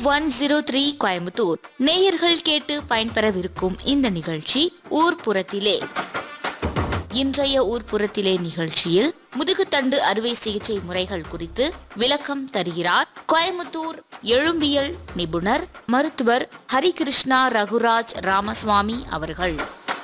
one zero three Coimbatore நேயர்கள் கேட்டு பயன்பெறவிருக்கும் இந்த நிகழ்ச்சி ஊர்ப்புறத்திலே இன்றைய ஊர்ப்புறத்திலே நிகழ்ச்சியில் முதுகுத்தண்டு அறுவை சிகிச்சை முறைகள் குறித்து விளக்கம் தருகிறார் கோயம்புத்தூர் எழும்பியல் நிபுணர் மருத்துவர் ஹரிகிருஷ்ணா ரகுராஜ் ராமசுவாமி அவர்கள்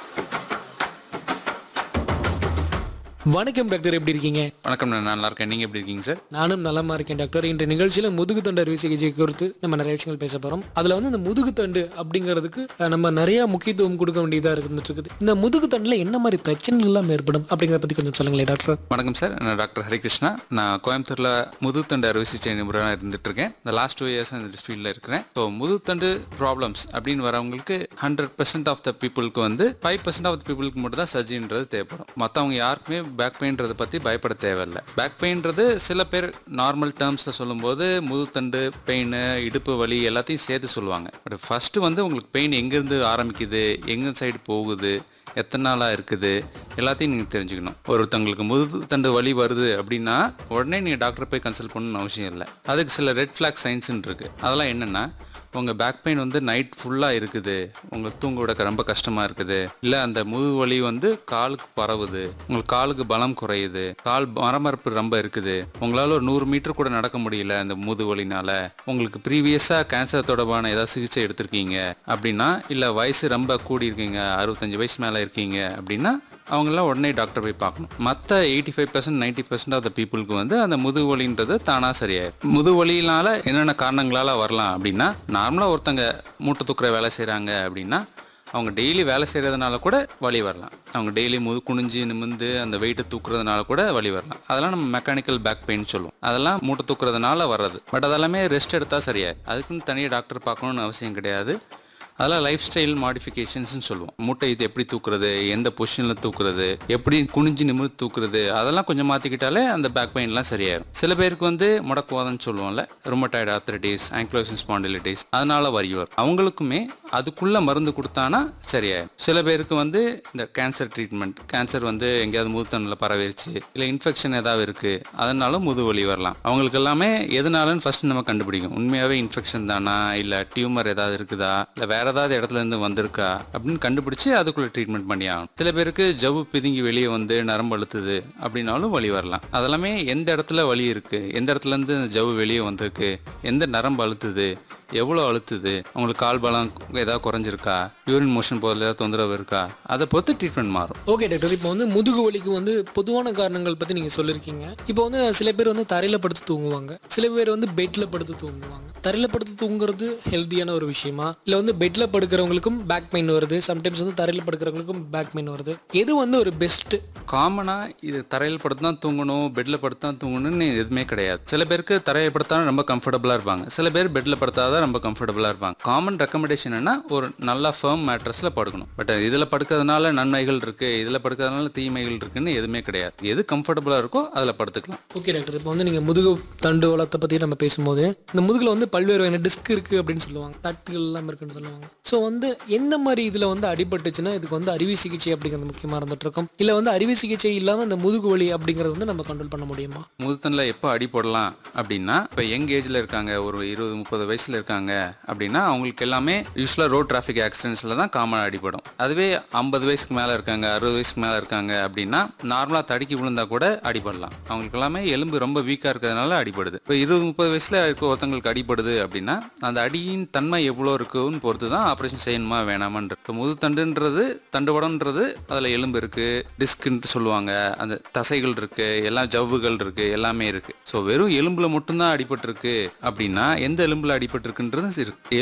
வணக்கம் டாக்டர் எப்படி இருக்கீங்க வணக்கம் நான் நல்லா இருக்கேன் நீங்கள் எப்படி இருக்கீங்க சார் நானும் நலமா இருக்கேன் டாக்டர் இன்று நிகழ்ச்சியில முதுகுத்தண்டு அறுவை சிகிச்சை குறித்து நம்ம நிறைய விஷயங்கள் பேச போறோம் அதுல வந்து இந்த முதுகுத்தண்டு அப்படிங்கிறதுக்கு அஹ், நம்ம நிறைய முக்கியத்துவம் கொடுக்க வேண்டியதா இருந்துட்டு இருக்குது இந்த முதுகுத்தண்டுல என்ன மாதிரி பிரச்சனைகள் எல்லாம் ஏற்படும் அப்படிங்கிறத பத்தி கொஞ்சம் சொல்லுங்களேன் டாக்டர் வணக்கம் சார் நான் டாக்டர் ஹரிகிருஷ்ணா நான் கோயம்புத்தூரில் முதுகுத்தண்டு அறுவை சிகிச்சை நிபுணராக இருந்துட்டு இருக்கேன் இந்த லாஸ்ட் டூ இயர்ஸ் இந்த ஃபீல்டில் இருக்கிறேன் ஸோ முதுகுத்தண்டு ப்ராப்ளம்ஸ் அப்படின்னு வரவங்களுக்கு ஹண்ட்ரட் பர்சன்ட் ஆஃப் த பீப்புளுக்கு வந்து ஃபைவ் பர்சன்ட் ஆஃப் த பீப்புளுக்கு மட்டும் தான் சர்ஜரின்றது தேவைப்படும் மற்றவங்க யாருக்குமே பேக் பெயின்றதை பற்றி பயப்பட தேவையில்லை பேக் பெயின்றது சில பேர் நார்மல் டேர்ம்ஸில் சொல்லும்போது முதுகுத்தண்டு பெயின் இடுப்பு வலி எல்லாத்தையும் சேர்த்து சொல்லுவாங்க பட் ஃபஸ்ட்டு வந்து உங்களுக்கு பெயின் எங்கேருந்து ஆரம்பிக்குது எங்கே சைடு போகுது எத்தனை நாளாக இருக்குது எல்லாத்தையும் நீங்கள் தெரிஞ்சுக்கணும் ஒருத்தங்களுக்கு முதுகு தண்டு வலி வருது அப்படின்னா உடனே நீங்கள் டாக்டரை போய் கன்சல்ட் பண்ணணும்னு அவசியம் இல்லை அதுக்கு சில ரெட் ஃப்ளாக் சைன்ஸ்ன்னு இருக்குது அதெல்லாம் என்னென்னா உங்கள் பேக் பெயின் வந்து நைட் ஃபுல்லாக இருக்குது உங்களுக்கு தூங்க விட ரொம்ப கஷ்டமாக இருக்குது இல்லை அந்த முதுகு வலி வந்து காலுக்கு பரவுது உங்களுக்கு காலுக்கு பலம் குறையுது கால் மரமரப்பு ரொம்ப இருக்குது உங்களால் ஒரு நூறு மீட்டர் கூட நடக்க முடியல அந்த முதுகு வலினால உங்களுக்கு ப்ரீவியஸாக கேன்சர் தொடர்பான ஏதாவது சிகிச்சை எடுத்திருக்கீங்க அப்படின்னா இல்லை வயசு ரொம்ப கூடி இருக்கீங்க அறுபத்தஞ்சு வயசு மேலே இருக்கீங்க அப்படின்னா அவங்களாம் உடனே டாக்டர் போய் பார்க்கணும் மற்ற eighty five percent ninety percent of the பீப்புளுக்கு வந்து அந்த முதுவலின்றது தானாக சரியாயிடும் முதுவலியினால என்னென்ன காரணங்களால் வரலாம் அப்படின்னா நார்மலாக ஒருத்தங்க மூட்டை தூக்குற வேலை செய்கிறாங்க அப்படின்னா அவங்க டெய்லி வேலை செய்கிறதுனால கூட வலி வரலாம் அவங்க டெய்லி முது குனிஞ்சு நிமிந்து அந்த வெயிட்டை தூக்குறதுனால கூட வலி வரலாம் அதெல்லாம் நம்ம மெக்கானிக்கல் பேக் பெயின் சொல்லுவோம் அதெல்லாம் மூட்டை தூக்குறதுனால வர்றது பட் அதெல்லாமே ரெஸ்ட் எடுத்தால் சரியாய் அதுக்குன்னு தனியாக டாக்டர் பார்க்கணுன்னு அவசியம் கிடையாது அதெல்லாம் லைஃப் ஸ்டைல் மாடிஃபிகேஷன்ஸ்னு சொல்லுவோம் மூட்டை இது எப்படி தூக்குறது எந்த பொசிஷனில் தூக்குறது எப்படி குனிஞ்சு நிமிர்ந்து தூக்குறது அதெல்லாம் கொஞ்சம் மாற்றிக்கிட்டாலே அந்த பேக் பெயின்லாம் சரியாயிரும் சில பேருக்கு வந்து முடக்குவாதம்னு சொல்லுவோம்ல ரொமட்டாய்டு ஆர்த்தரைட்டிஸ் ஆங்க்லோசின் ஸ்பாண்டிலிட்டிஸ் அதனால வரி வரும் அவங்களுக்குமே அதுக்குள்ள மருந்து கொடுத்தானா சரியாயிரும் சில பேருக்கு வந்து இந்த கேன்சர் ட்ரீட்மெண்ட் கேன்சர் வந்து எங்கேயாவது முதுத்தண்டில் பரவிருச்சு இல்லை இன்ஃபெக்ஷன் ஏதாவது இருக்கு அதனால முதுவலி வரலாம் அவங்களுக்கு எல்லாமே எதனாலன்னு ஃபர்ஸ்ட் நம்ம கண்டுபிடிக்கும் உண்மையாகவே இன்ஃபெக்ஷன் தானா இல்லை டியூமர் ஏதாவது இருக்குதா இல்லை வேற ஏதாவது இடத்துல இருந்து வந்திருக்கா அப்படின்னு கண்டுபிடிச்சு அதுக்குள்ள ட்ரீட்மெண்ட் பண்ணி ஆகணும் சில பேருக்கு ஜவ்வு பிதுங்கி வெளியே வந்து நரம்பு அழுத்துது அப்படின்னாலும் வலி வரலாம் அதெல்லாமே எந்த இடத்துல வலி இருக்கு எந்த இடத்துல இருந்து இந்த ஜவ்வு வெளியே வந்திருக்கு எந்த நரம்பு அழுத்துது எவ்வளோ அழுத்துது உங்களுக்கு கால் பலம் ஏதாவது குறைஞ்சிருக்கா யூரின் மோஷன் போகிறதுல ஏதாவது தொந்தரவு இருக்கா அதை பொறுத்து ட்ரீட்மெண்ட் மாறும் ஓகே டாக்டர் இப்போ வந்து முதுகு வலிக்கு வந்து பொதுவான காரணங்கள் பத்தி நீங்க சொல்லியிருக்கீங்க இப்போ வந்து சில பேர் வந்து தரையில படுத்து தூங்குவாங்க சில பேர் வந்து பெட்ல படுத்து தூங்குவாங்க தரையில படுத்து தூங்குறது ஹெல்த்தியான ஒரு விஷயமா இல்ல வந்து பெட்ல படுக்கிறவங்களுக்கும் பேக் பெயின் வருது சம்டைம்ஸ் வந்து தரையில படுக்கிறவங்களுக்கும் பேக் பெயின் வருது எது வந்து ஒரு பெஸ்ட் காமனாக இது தரையில் படுத்து தான் தூங்கணும் பெட்டில் படுத்து தான் தூங்கணும்னு எதுவுமே கிடையாது சில பேருக்கு தரையில் படுத்தாலும் ரொம்ப கம்ஃபர்டபுளாக இருப்பாங்க சில பேர் பெட்டில் படுத்தாதான் ரொம்ப கம்ஃபர்டபுளாக இருப்பாங்க காமன் ரெக்கமெண்டேஷன் என்ன ஒரு நல்ல ஃபேம் மேட்ரஸில் படுக்கணும் பட் இதில் படுக்கிறதுனால நன்மைகள் இருக்குது இதில் படுக்கிறதுனால தீமைகள் இருக்குன்னு எதுவுமே கிடையாது எது கம்ஃபர்டபுளாக இருக்கோ அதில் படுத்துக்கலாம் ஓகே டாக்டர் இப்போ வந்து நீங்கள் முதுகு தண்டு வளத்தை பற்றி நம்ம பேசும்போது இந்த முதுகில் வந்து பல்வேறு வகையான டிஸ்க் இருக்குது அப்படின்னு சொல்லுவாங்க தட்டுகள் எல்லாம் இருக்குன்னு சொல்லுவாங்க ஸோ வந்து எந்த மாதிரி இதில் வந்து அடிபட்டுச்சுன்னா இதுக்கு வந்து அறுவை சிகிச்சை அப்படிங்கிறது முக்கியமாக இருந்துட்டு இருக்கும் இல்லை வந்து அறுவை சிகிச்சை இல்லாமல் இந்த முதுகு வலி அப்படிங்கிறது வந்து நம்ம கண்ட்ரோல் பண்ண முடியுமா முதுத்தனில் எப்போ அடி போடலாம் அப்படின்னா இப்போ யங் ஏஜில் இருக்காங்க ஒரு இருபது முப்பது வயசில் இருக்காங்க அப்படின்னா அவங்களுக்கு எல்லாமே யூஸ்வலாக ரோட் டிராஃபிக் ஆக்சிடென்ட்ஸில் தான் காமனாக அடிபடும் அதுவே ஐம்பது வயசுக்கு மேலே இருக்காங்க அறுபது வயசுக்கு மேலே இருக்காங்க அப்படின்னா நார்மலாக தடுக்கி விழுந்தா கூட அடிபடலாம் அவங்களுக்கு எல்லாமே எலும்பு ரொம்ப வீக்காக இருக்கிறதுனால அடிபடுது இப்போ இருபது முப்பது வயசில் இருக்க ஒருத்தங்களுக்கு அடிபடுது அப்படின்னா அந்த அடியின் தன்மை எவ்வளோ இருக்குன்னு பொறுத்து தான் ஆப்ரேஷன் செய்யணுமா வேணாமான்றது இப்போ முதுத்தண்டுன்றது தண்டுவடம்ன்றது அதில் எலும்பு இருக்குது டிஸ்க்குன்ட்டு சொல்லுவாங்க அந்த தசைகள் இருக்கு எல்லாம் ஜவ்வுகள் இருக்கு எல்லாமே இருக்கு ஸோ வெறும் எலும்புல மட்டும்தான் அடிபட்டிருக்கு அப்படின்னா எந்த எலும்புல அடிபட்டிருக்குன்றது இருக்கு